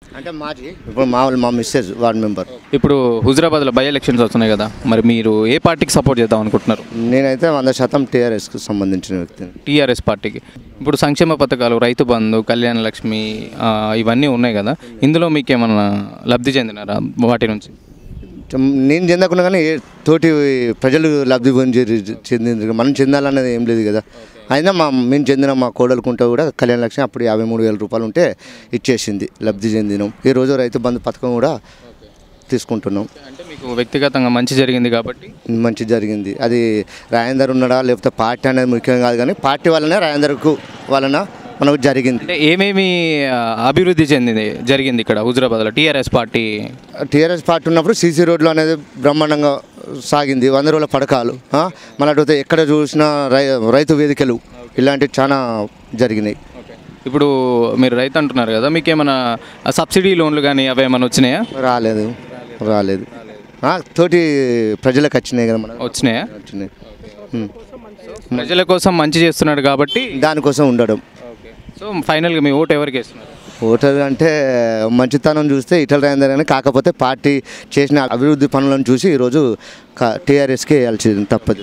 అంటే మాది ఇప్పుడు మా మా మిస్సెస్ వార్డ్ మెంబర్ ఇప్పుడు హుజరాబాద్లో బై ఎలక్షన్స్ వస్తున్నాయి కదా మరి మీరు ఏ పార్టీకి సపోర్ట్ చేద్దాం అనుకుంటున్నారు నేనైతే వంద శాతం టీఆర్ఎస్కి సంబంధించిన వ్యక్తిని టీఆర్ఎస్ పార్టీకి ఇప్పుడు సంక్షేమ పథకాలు రైతు బంధు కళ్యాణ లక్ష్మి ఆ, ఇవన్నీ ఉన్నాయి కదా ఇందులో మీకు ఏమన్నా లబ్ధి చెందినారా వాటి నుంచి చం- నేను చెందకుండా కానీ ఏ- తోటి ప్రజలు లబ్ధి పొంది చెందింది మనం చెందాలనేది ఏం లేదు కదా అయినా మా మేము చెందిన మా కోడలుకుంటే కూడా కళ్యాణ లక్ష్మి అప్పుడు యాభై మూడు వేల రూపాయలు ఉంటే ఇచ్చేసింది లబ్ధి చెందినాం ఈ రోజు రైతు బంధు పథకం కూడా తీసుకుంటున్నాం అంటే మీకు వ్యక్తిగతంగా మంచి జరిగింది కాబట్టి మంచి జరిగింది అది రాజేందర్ ఉన్నాడా లేకపోతే పార్టీ అనేది ముఖ్యం కాదు కానీ పార్టీ వల్లనే రాజేందర్కు వలన మనకు జరిగింది అంటే ఏమేమి ఆ, అభివృద్ధి చెందింది జరిగింది ఇక్కడ హుజరాబాద్లో టీఆర్ఎస్ పార్టీ టీఆర్ఎస్ పార్టీ ఉన్నప్పుడు సీసీ రోడ్లు అనేది బ్రహ్మాండంగా సాగింది వంద రోజుల పథకాలు ఆ, మళ్ళీ అటు పోతే ఎక్కడ చూసినా రై రైతు వేదికలు ఇలాంటివి చాలా జరిగినాయి ఇప్పుడు మీరు రైతు అంటున్నారు కదా మీకు ఏమైనా సబ్సిడీ లోన్లు కానీ అవి ఏమైనా వచ్చినాయా రాలేదు రాలేదు ఆ, తోటి ప్రజలకు వచ్చినాయి కదా మనకు వచ్చినాయా వచ్చినాయి ఉం. ప్రజల కోసం మంచి చేస్తున్నాడు కాబట్టి దానికోసం ఉండడం సో ఫైనల్గా మీ ఓటు ఎవరికి వేస్తున్నారు ఓటర్ అంటే మంచితనం చూస్తే ఇటల రాయిందని కానీ కాకపోతే పార్టీ చేసిన అభివృద్ధి పనులను చూసి ఈరోజు టీఆర్ఎస్కి వేయాల్సింది తప్పదు